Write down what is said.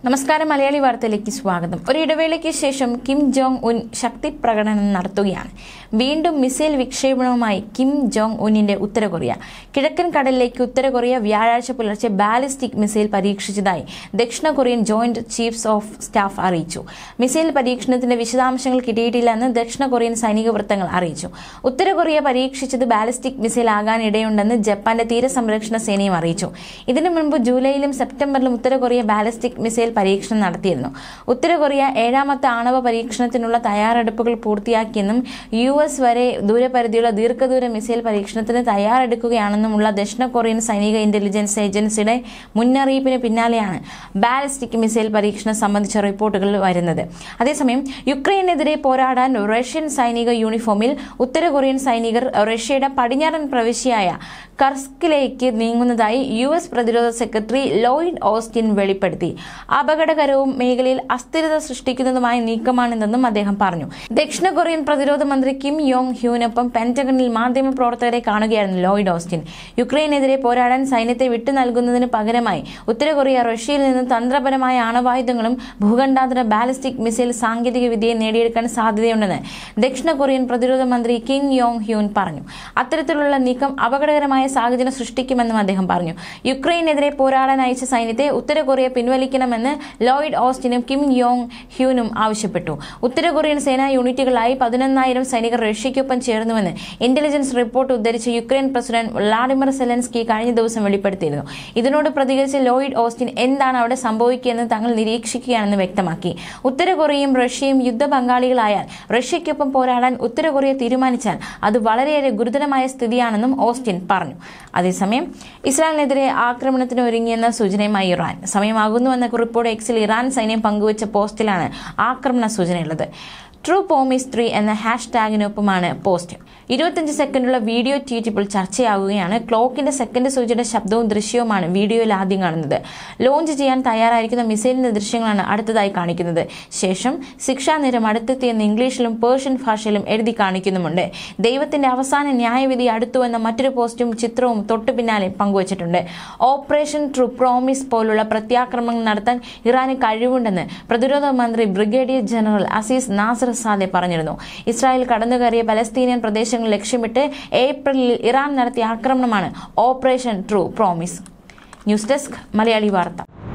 നമസ്കാരം മലയാളി വാർത്തയിലേക്ക് സ്വാഗതം ഒരു ഇടവേളയ്ക്ക് ശേഷം കിം ജോങ് ഉൻ ശക്തി പ്രകടനം നടത്തുകയാണ് വീണ്ടും മിസൈൽ വിക്ഷേപണവുമായി കിം ജോങ് ഉന്നിന്റെ ഉത്തര കൊറിയ കിഴക്കൻ കടലിലേക്ക് ഉത്തര കൊറിയ വ്യാഴാഴ്ച പുലർച്ചെ ബാലിസ്റ്റിക് മിസൈൽ പരീക്ഷിച്ചതായി ദക്ഷിണ Korean joint chiefs of staff അറിയിച്ചു മിസൈൽ പരീക്ഷണത്തിന്റെ വിശദാംശങ്ങൾ കിട്ടിയിട്ടില്ലെന്ന് ദക്ഷിണ കൊറിയൻ സൈനിക വൃത്തങ്ങൾ അറിയിച്ചു ഉത്തര കൊറിയ പരീക്ഷിച്ചത് ബാലിസ്റ്റിക് മിസൈൽ ആകാൻ ഇടയുണ്ടെന്ന് ജപ്പാന്റെ തീരസംരക്ഷണ സേനയും അറിയിച്ചു ഇതിനു മുൻപ് ജൂലൈയിലും സെപ്റ്റംബറിലും ഉത്തര കൊറിയ ബാലിസ്റ്റിക് മിസൈൽ പരീക്ഷണം നടത്തിയിരുന്നു ഉത്തര കൊറിയ ഏഴാമത്തെ ആണവ പരീക്ഷണത്തിനുള്ള തയ്യാറെടുപ്പുകൾ പൂർത്തിയാക്കിയെന്നും യു എസ് വരെ ദൂരപരിധിയുള്ള ദീർഘദൂര മിസൈൽ പരീക്ഷണത്തിന് തയ്യാറെടുക്കുകയാണെന്നുമുള്ള ദക്ഷിണ കൊറിയൻ സൈനിക ഇന്റലിജൻസ് ഏജൻസിയുടെ മുന്നറിയിപ്പിന് പിന്നാലെയാണ് ബാലിസ്റ്റിക് മിസൈൽ പരീക്ഷണം സംബന്ധിച്ച റിപ്പോർട്ടുകൾ വരുന്നത് അതേസമയം യുക്രൈനെതിരെ പോരാടാൻ റഷ്യൻ സൈനിക യൂണിഫോമിൽ ഉത്തര കൊറിയൻ സൈനികർ റഷ്യയുടെ പടിഞ്ഞാറൻ പ്രവിശ്യയായ കർസ്കിലേക്ക് നീങ്ങുന്നതായി യു എസ് പ്രതിരോധ സെക്രട്ടറി ലോയിഡ് ഓസ്റ്റിൻ വെളിപ്പെടുത്തി അപകടകരവും മേഖലയിൽ അസ്ഥിരത സൃഷ്ടിക്കുന്നതുമായ നീക്കമാണിതെന്നും അദ്ദേഹം പറഞ്ഞു ദക്ഷിണ കൊറിയൻ പ്രതിരോധ മന്ത്രി കിം യോങ് ഹ്യൂനൊപ്പം പെന്റഗണിൽ മാധ്യമപ്രവർത്തകരെ കാണുകയായിരുന്നു ലോയിഡ് ഓസ്റ്റിൻ യുക്രൈനെതിരെ പോരാടാൻ സൈന്യത്തെ വിട്ടു നൽകുന്നതിന് പകരമായി ഉത്തര കൊറിയ റഷ്യയിൽ നിന്ന് തന്ത്രപരമായ ആണവായുധങ്ങളും ഭൂഖണ്ഡാന്തര ബാലിസ്റ്റിക് മിസൈൽ സാങ്കേതിക വിദ്യയും നേടിയെടുക്കാൻ സാധ്യതയുണ്ടെന്ന് ദക്ഷിണ കൊറിയൻ പ്രതിരോധ മന്ത്രി കിം യോങ് ഹ്യൂൻ പറഞ്ഞു അത്തരത്തിലുള്ള നീക്കം അപകടകരമായ സാഹചര്യം സൃഷ്ടിക്കുമെന്നും അദ്ദേഹം പറഞ്ഞു യുക്രൈനെതിരെ പോരാടാൻ അയച്ച സൈന്യത്തെ ഉത്തര കൊറിയ പിൻവലിക്കണമെന്ന് ലോയിഡ് ഓസ്റ്റിനും കിം യോങ് ഹ്യൂനും ആവശ്യപ്പെട്ടു ഉത്തര കൊറിയൻ സേനാ യൂണിറ്റുകളായി പതിനൊന്നായിരം സൈനികർ റഷ്യയ്ക്കൊപ്പം ചേർന്നുവെന്ന് ഇന്റലിജൻസ് റിപ്പോർട്ട് ഉദ്ധരിച്ച് യുക്രൈൻ പ്രസിഡന്റ് വ്ളാഡിമിർ സെലൻസ്കി കഴിഞ്ഞ ദിവസം വെളിപ്പെടുത്തിയിരുന്നു ഇതിനോട് പ്രതികരിച്ച ലോയിഡ് ഓസ്റ്റിൻ എന്താണ് അവിടെ സംഭവിക്കുകയെന്ന് തങ്ങൾ നിരീക്ഷിക്കുകയാണെന്ന് വ്യക്തമാക്കി ഉത്തര കൊറിയയും റഷ്യയും യുദ്ധ പങ്കാളികളായാൽ റഷ്യയ്ക്കൊപ്പം പോരാടാൻ ഉത്തര കൊറിയ തീരുമാനിച്ചാൽ അത് വളരെയേറെ ഗുരുതരമായ സ്ഥിതിയാണെന്നും ഓസ്റ്റിൻ പറഞ്ഞു അതേസമയം ഇസ്രായേലിനെതിരെ ആക്രമണത്തിന് ഒരുങ്ങിയെന്ന സൂചനയുമായി ഇറാൻ സമയമാകുന്നുവെന്ന കുറിപ്പോടെ എക്സിൽ ഇറാൻ സൈന്യം പങ്കുവച്ച പോസ്റ്റിലാണ് ആക്രമണ സൂചനയുള്ളത് ട്രൂ പോമിസ് ത്രീ എന്ന ഹാഷ് ടാഗിനൊപ്പമാണ് പോസ്റ്റ് ഇരുപത്തിയഞ്ച് സെക്കൻഡുള്ള വീഡിയോ ട്വീറ്റ് ഇപ്പോൾ ചർച്ചയാകുകയാണ് ക്ലോക്കിന്റെ സെക്കൻഡ് സൂചിയുടെ ശബ്ദവും ദൃശ്യവുമാണ് വീഡിയോയിൽ ആദ്യം കാണുന്നത് ലോഞ്ച് ചെയ്യാൻ തയ്യാറായിരിക്കുന്ന മിസൈലിന്റെ ദൃശ്യങ്ങളാണ് അടുത്തതായി കാണിക്കുന്നത് ശേഷം ശിക്ഷാ നിരം അടുത്തെത്തിയെന്ന് ഇംഗ്ലീഷിലും പേർഷ്യൻ ഭാഷയിലും എഴുതി കാണിക്കുന്നുമുണ്ട് ദൈവത്തിന്റെ അവസാന ന്യായവിധി അടുത്തു എന്ന മറ്റൊരു പോസ്റ്റും ചിത്രവും തൊട്ടു പിന്നാലെ പങ്കുവച്ചിട്ടുണ്ട് ഓപ്പറേഷൻ ട്രൂ പ്രോമിസ് പോലുള്ള പ്രത്യാക്രമണങ്ങൾ നടത്താൻ ഇറാന് കഴിവുണ്ടെന്ന് പ്രതിരോധ മന്ത്രി brigadier general Aziz Nasirzadeh പറഞ്ഞിരുന്നു ഇസ്രായേൽ കടന്നുകയറിയ പലസ്തീനിയൻ പ്രദേശങ്ങൾ ലക്ഷ്യമിട്ട് ഏപ്രിലിൽ ഇറാൻ നടത്തിയ ആക്രമണമാണ് operation true promise news desk Malayali വാർത്ത